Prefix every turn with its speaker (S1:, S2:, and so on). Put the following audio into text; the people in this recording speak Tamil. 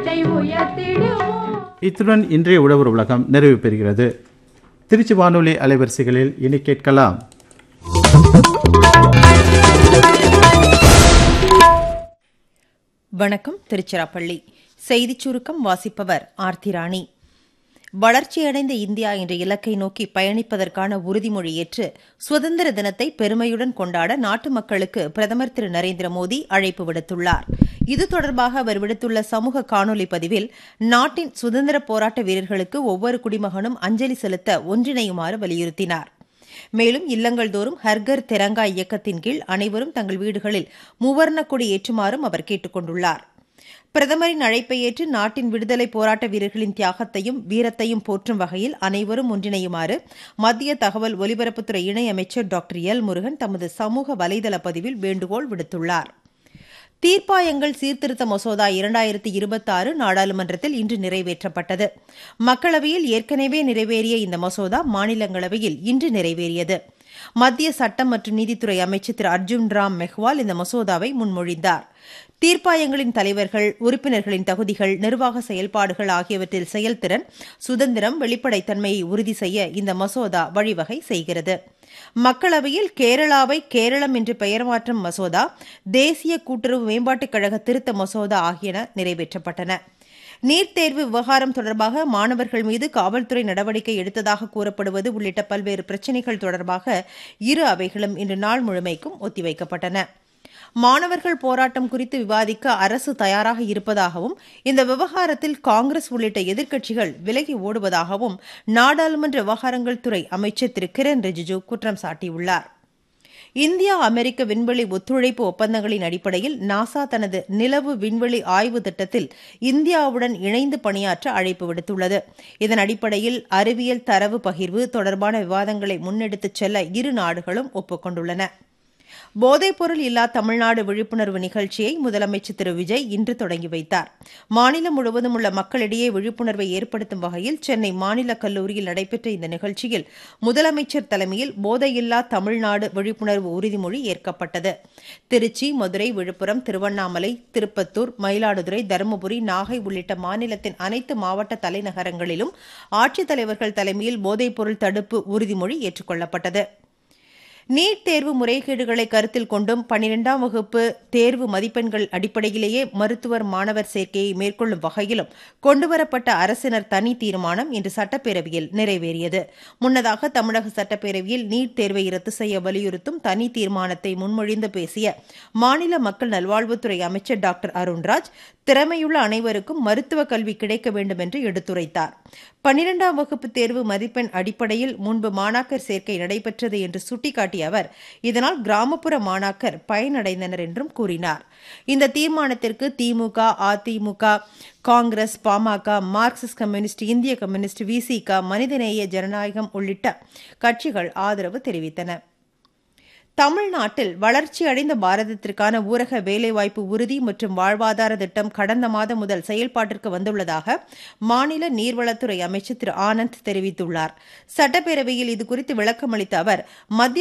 S1: தரத்தை உயர்த்திடுவோம்
S2: இத்துடன் இன்றைய உழவர் உலகம் நிறைவு பெறுகிறது திருச்சி வானொலி அலைவரிசைகளில் இனி கேட்கலாம்
S3: வணக்கம் திருச்சிராப்பள்ளி செய்திச் சுருக்கம் வாசிப்பவர் ஆர்த்தி ராணி வளர்ச்சியடைந்த இந்தியா என்ற இலக்கை நோக்கி பயணிப்பதற்கான உறுதிமொழி ஏற்று சுதந்திர தினத்தை பெருமையுடன் கொண்டாட நாட்டு மக்களுக்கு பிரதமர் திரு நரேந்திர மோடி அழைப்பு விடுத்துள்ளார் இது தொடர்பாக அவர் விடுத்துள்ள சமூக காணொலி பதிவில் நாட்டின் சுதந்திர போராட்ட வீரர்களுக்கு ஒவ்வொரு குடிமகனும் அஞ்சலி செலுத்த ஒன்றிணையுமாறு வலியுறுத்தினார் மேலும் இல்லங்கள் தோறும் ஹர்கர் திரங்கா இயக்கத்தின் கீழ் அனைவரும் தங்கள் வீடுகளில் மூவர்ண கொடி ஏற்றுமாறும் அவர் கேட்டுக் கொண்டுள்ளார் பிரதமரின் அழைப்பை ஏற்று நாட்டின் விடுதலை போராட்ட வீரர்களின் தியாகத்தையும் வீரத்தையும் போற்றும் வகையில் அனைவரும் ஒன்றிணையுமாறு மத்திய தகவல் ஒலிபரப்புத்துறை இணையமைச்சர் டாக்டர் எல் முருகன் தமது சமூக வலைதள பதிவில் வேண்டுகோள் விடுத்துள்ளார் தீர்ப்பாயங்கள் சீர்திருத்த மசோதா இரண்டாயிரத்தி இருபத்தாறு நாடாளுமன்றத்தில் இன்று நிறைவேற்றப்பட்டது மக்களவையில் ஏற்கனவே நிறைவேறிய இந்த மசோதா மாநிலங்களவையில் இன்று நிறைவேறியது மத்திய சட்டம் மற்றும் நீதித்துறை அமைச்சர் திரு அர்ஜுன் ராம் மெஹ்வால் இந்த மசோதாவை முன்மொழிந்தார் தீர்ப்பாயங்களின் தலைவர்கள் உறுப்பினர்களின் தகுதிகள் நிர்வாக செயல்பாடுகள் ஆகியவற்றில் செயல்திறன் சுதந்திரம் வெளிப்படைத்தன்மையை உறுதி செய்ய இந்த மசோதா வழிவகை செய்கிறது மக்களவையில் கேரளாவை கேரளம் என்று பெயர் மாற்றும் மசோதா தேசிய கூட்டுறவு மேம்பாட்டுக் கழக திருத்த மசோதா ஆகியன நிறைவேற்றப்பட்டன நீட் தேர்வு விவகாரம் தொடர்பாக மாணவர்கள் மீது காவல்துறை நடவடிக்கை எடுத்ததாக கூறப்படுவது உள்ளிட்ட பல்வேறு பிரச்சினைகள் தொடர்பாக இரு அவைகளும் இன்று நாள் முழுமைக்கும் ஒத்திவைக்கப்பட்டன மாணவர்கள் போராட்டம் குறித்து விவாதிக்க அரசு தயாராக இருப்பதாகவும் இந்த விவகாரத்தில் காங்கிரஸ் உள்ளிட்ட எதிர்க்கட்சிகள் விலகி ஓடுவதாகவும் நாடாளுமன்ற விவகாரங்கள் துறை அமைச்சர் திரு கிரண் ரிஜிஜு குற்றம் சாட்டியுள்ளார் இந்தியா அமெரிக்க விண்வெளி ஒத்துழைப்பு ஒப்பந்தங்களின் அடிப்படையில் நாசா தனது நிலவு விண்வெளி ஆய்வு திட்டத்தில் இந்தியாவுடன் இணைந்து பணியாற்ற அழைப்பு விடுத்துள்ளது இதன் அடிப்படையில் அறிவியல் தரவு பகிர்வு தொடர்பான விவாதங்களை முன்னெடுத்துச் செல்ல இரு நாடுகளும் ஒப்புக்கொண்டுள்ளன போதைப்பொருள் இல்லா தமிழ்நாடு விழிப்புணர்வு நிகழ்ச்சியை முதலமைச்சர் திரு விஜய் இன்று தொடங்கி வைத்தார் மாநிலம் முழுவதும் உள்ள மக்களிடையே விழிப்புணர்வை ஏற்படுத்தும் வகையில் சென்னை மாநில கல்லூரியில் நடைபெற்ற இந்த நிகழ்ச்சியில் முதலமைச்சர் தலைமையில் போதையில்லா தமிழ்நாடு விழிப்புணர்வு உறுதிமொழி ஏற்கப்பட்டது திருச்சி மதுரை விழுப்புரம் திருவண்ணாமலை திருப்பத்தூர் மயிலாடுதுறை தருமபுரி நாகை உள்ளிட்ட மாநிலத்தின் அனைத்து மாவட்ட தலைநகரங்களிலும் ஆட்சித்தலைவர்கள் தலைமையில் போதைப்பொருள் தடுப்பு உறுதிமொழி ஏற்றுக்கொள்ளப்பட்டது நீட் தேர்வு முறைகேடுகளை கருத்தில் கொண்டும் பனிரெண்டாம் வகுப்பு தேர்வு மதிப்பெண்கள் அடிப்படையிலேயே மருத்துவர் மாணவர் சேர்க்கையை மேற்கொள்ளும் வகையிலும் கொண்டுவரப்பட்ட அரசினர் தனி தீர்மானம் இன்று சட்டப்பேரவையில் நிறைவேறியது முன்னதாக தமிழக சட்டப்பேரவையில் நீட் தேர்வை ரத்து செய்ய வலியுறுத்தும் தனி தீர்மானத்தை முன்மொழிந்து பேசிய மாநில மக்கள் நல்வாழ்வுத்துறை அமைச்சர் டாக்டர் அருண்ராஜ் திறமையுள்ள அனைவருக்கும் மருத்துவ கல்வி கிடைக்க வேண்டும் என்று எடுத்துரைத்தார் பனிரெண்டாம் வகுப்பு தேர்வு மதிப்பெண் அடிப்படையில் முன்பு மாணாக்கர் சேர்க்கை நடைபெற்றது என்று சுட்டிக்காட்டிய அவர் இதனால் கிராமப்புற மாணாக்கர் பயனடைந்தனர் என்றும் கூறினார் இந்த தீர்மானத்திற்கு திமுக அதிமுக காங்கிரஸ் பாமக மார்க்சிஸ்ட் கம்யூனிஸ்ட் இந்திய கம்யூனிஸ்ட் விசிக மனிதநேய ஜனநாயகம் உள்ளிட்ட கட்சிகள் ஆதரவு தெரிவித்தன தமிழ்நாட்டில் வளர்ச்சியடைந்த பாரதத்திற்கான ஊரக வேலைவாய்ப்பு உறுதி மற்றும் வாழ்வாதார திட்டம் கடந்த மாதம் முதல் செயல்பாட்டிற்கு வந்துள்ளதாக மாநில நீர்வளத்துறை அமைச்சர் திரு ஆனந்த் தெரிவித்துள்ளார் சட்டப்பேரவையில் இதுகுறித்து விளக்கமளித்த அவர் மத்திய